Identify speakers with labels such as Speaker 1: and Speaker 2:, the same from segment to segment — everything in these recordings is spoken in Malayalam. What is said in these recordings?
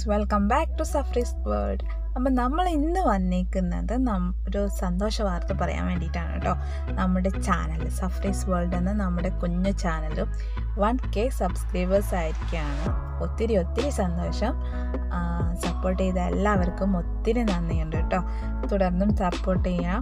Speaker 1: welcome back to Safree's world അപ്പം നമ്മൾ ഇന്ന് വന്നിരിക്കുന്നത് നം ഒരു സന്തോഷ വാർത്ത പറയാൻ വേണ്ടിയിട്ടാണ് കേട്ടോ നമ്മുടെ ചാനൽ സഫ്രീസ് വേൾഡ് എന്ന നമ്മുടെ കുഞ്ഞു ചാനലും വൺ കെ സബ്സ്ക്രൈബേഴ്സ് ആയിരിക്കുകയാണ് ഒത്തിരി ഒത്തിരി സന്തോഷം സപ്പോർട്ട് ചെയ്ത എല്ലാവർക്കും ഒത്തിരി നന്ദിയുണ്ട് കേട്ടോ തുടർന്നും സപ്പോർട്ട് ചെയ്യാം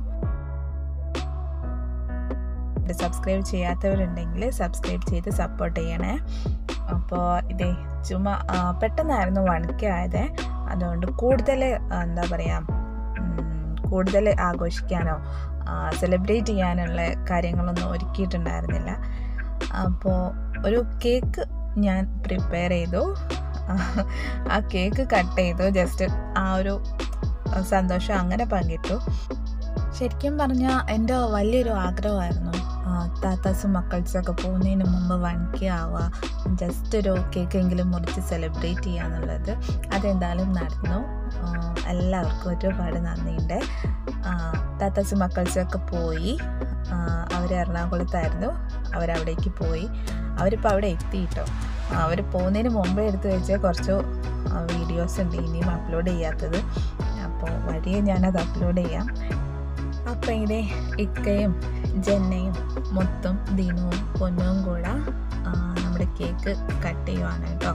Speaker 1: സബ്സ്ക്രൈബ് ചെയ്യാത്തവരുണ്ടെങ്കിൽ സബ്സ്ക്രൈബ് ചെയ്ത് സപ്പോർട്ട് ചെയ്യണേ അപ്പോൾ ഇതേ ചുമ്മാ ആ, പെട്ടെന്നായിരുന്നു വൺ കെ ആയത് അതുകൊണ്ട് കൂടുതൽ എന്താ പറയുക കൂടുതൽ ആഘോഷിക്കാനോ സെലിബ്രേറ്റ് ചെയ്യാനുള്ള കാര്യങ്ങളൊന്നും ഒരുക്കിയിട്ടുണ്ടായിരുന്നില്ല അപ്പോൾ ഒരു കേക്ക് ഞാൻ പ്രിപ്പയർ ചെയ്തു ആ കേക്ക് കട്ട് ചെയ്തു ജസ്റ്റ് ആ ഒരു സന്തോഷം അങ്ങനെ പങ്കിട്ടു ശരിക്കും പറഞ്ഞാൽ എൻ്റെ വലിയൊരു ആഗ്രഹമായിരുന്നു ആ, താത്താസും മക്കൾസൊക്കെ പോകുന്നതിന് മുമ്പ് വൺ കെ ആവുക ജസ്റ്റ് ഒരു കേക്കെങ്കിലും മുറിച്ച് സെലിബ്രേറ്റ് ചെയ്യുക എന്നുള്ളത് അതെന്തായാലും നടന്നു ആ, എല്ലാവർക്കും ഒരുപാട് നന്ദിയുണ്ട് ആ, താത്താസും മക്കൾസൊക്കെ പോയി അവർ എറണാകുളത്തായിരുന്നു അവരവിടേക്ക് പോയി അവരിപ്പോൾ അവിടെ എത്തിയിട്ടോ അവർ പോകുന്നതിന് മുമ്പേ എടുത്ത് വെച്ച കുറച്ച് വീഡിയോസ് ഉണ്ട് ഇനിയും അപ്ലോഡ് ചെയ്യാത്തത് അപ്പോൾ വഴിയെ ഞാനത് അപ്ലോഡ് ചെയ്യാം അപ്പം ഇതേ ഇക്കയും ജന്നയും മൊത്തം ദിനവും പൊന്നും കൂടെ ആ, നമ്മുടെ കേക്ക് കട്ട് ചെയ്യുവാണ് കേട്ടോ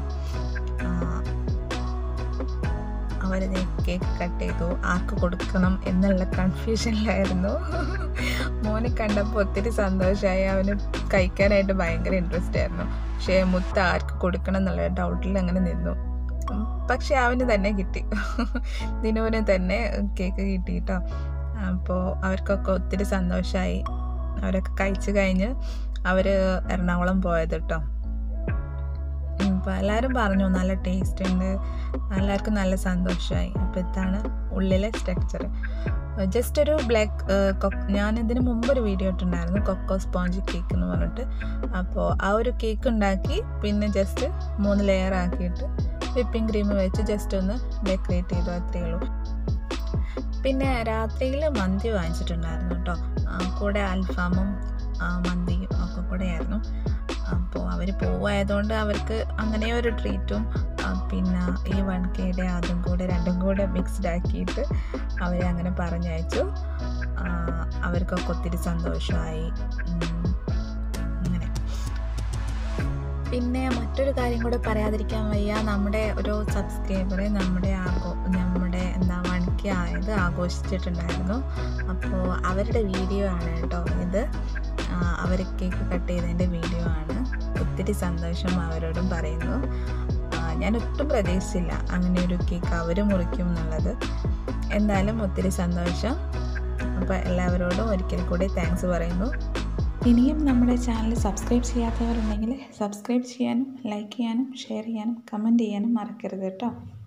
Speaker 1: അവരത് കേക്ക് കട്ട് ചെയ്തു ആർക്ക് കൊടുക്കണം എന്നുള്ള കൺഫ്യൂഷനിലായിരുന്നു മോനെ കണ്ടപ്പോൾ ഒത്തിരി സന്തോഷമായി അവന് കഴിക്കാനായിട്ട് ഭയങ്കര ഇൻട്രസ്റ്റ് ആയിരുന്നു പക്ഷേ മുത്ത ആർക്ക് കൊടുക്കണം എന്നുള്ള ഡൗട്ടിൽ അങ്ങനെ നിന്നു ഉം, പക്ഷെ അവന് തന്നെ കിട്ടി ദിനുവിന് തന്നെ കേക്ക് കിട്ടി കേട്ടോ അപ്പോൾ അവർക്കൊക്കെ ഒത്തിരി സന്തോഷമായി അവരൊക്കെ കഴിച്ചു കഴിഞ്ഞ് അവർ എറണാകുളം പോയത് കേട്ടോ അപ്പോൾ എല്ലാവരും പറഞ്ഞു നല്ല ടേസ്റ്റ് ഉണ്ട് എല്ലാവർക്കും നല്ല സന്തോഷമായി അപ്പോൾ ഇതാണ് ഉള്ളിലെ സ്ട്രക്ചർ ജസ്റ്റ് ഒരു ബ്ലാക്ക് ഞാൻ ഇതിന് മുമ്പ് ഒരു വീഡിയോ ഇട്ടുണ്ടായിരുന്നു കൊക്കോ സ്പോഞ്ച് കേക്ക് എന്ന് പറഞ്ഞിട്ട് അപ്പോൾ ആ ഒരു കേക്ക് ഉണ്ടാക്കി പിന്നെ ജസ്റ്റ് മൂന്ന് ലെയർ ആക്കിയിട്ട് വിപ്പിംഗ് ക്രീം വെച്ച് ജസ്റ്റ് ഒന്ന് ഡെക്കറേറ്റ് ചെയ്തു അത്രയേ ഉള്ളൂ പിന്നെ രാത്രിയിൽ മന്തി വാങ്ങിച്ചിട്ടുണ്ടായിരുന്നു കേട്ടോ ആ, കൂടെ അൽഫാമും ആ, മന്തിയും ഒക്കെ കൂടെ ആയിരുന്നു അപ്പോൾ അവർ പോവായതുകൊണ്ട് അവർക്ക് അങ്ങനെ ഒരു ട്രീറ്റും ആ, പിന്നെ ഈ വൺ കെയുടെ അതും കൂടെ രണ്ടും കൂടെ മിക്സ്ഡ് ആക്കിയിട്ട് അവരെ അങ്ങനെ പറഞ്ഞയച്ചു ആ, അവർക്കൊക്കെ ഒത്തിരി സന്തോഷമായി ഉം, അങ്ങനെ പിന്നെ മറ്റൊരു കാര്യം കൂടെ പറയാതിരിക്കാൻ വയ്യ നമ്മുടെ ഒരു സബ്സ്ക്രൈബറെ നമ്മുടെ ആഘോ നമ്മുടെ എന്താ വൺ കെ ആയത് ആഘോഷിച്ചിട്ടുണ്ടായിരുന്നു അപ്പോൾ അവരുടെ വീഡിയോ ആണ് കേട്ടോ ഇത് അവർ കേക്ക് കട്ട് ചെയ്തതിൻ്റെ വീഡിയോ ആണ് ഒത്തിരി സന്തോഷം അവരോടും പറയുന്നു ആ, ഞാൻ ഒട്ടും പ്രതീക്ഷിച്ചില്ല അങ്ങനെ ഒരു കേക്ക് അവർ മുറിക്കും എന്നുള്ളത് എന്തായാലും ഒത്തിരി സന്തോഷം അപ്പോൾ എല്ലാവരോടും ഒരിക്കൽ കൂടി താങ്ക്സ് പറയുന്നു
Speaker 2: ഇനിയും നമ്മുടെ ചാനൽ സബ്സ്ക്രൈബ് ചെയ്യാത്തവരുണ്ടെങ്കിൽ സബ്സ്ക്രൈബ് ചെയ്യാനും ലൈക്ക് ചെയ്യാനും ഷെയർ ചെയ്യാനും കമൻറ്റ് ചെയ്യാനും മറക്കരുത് കേട്ടോ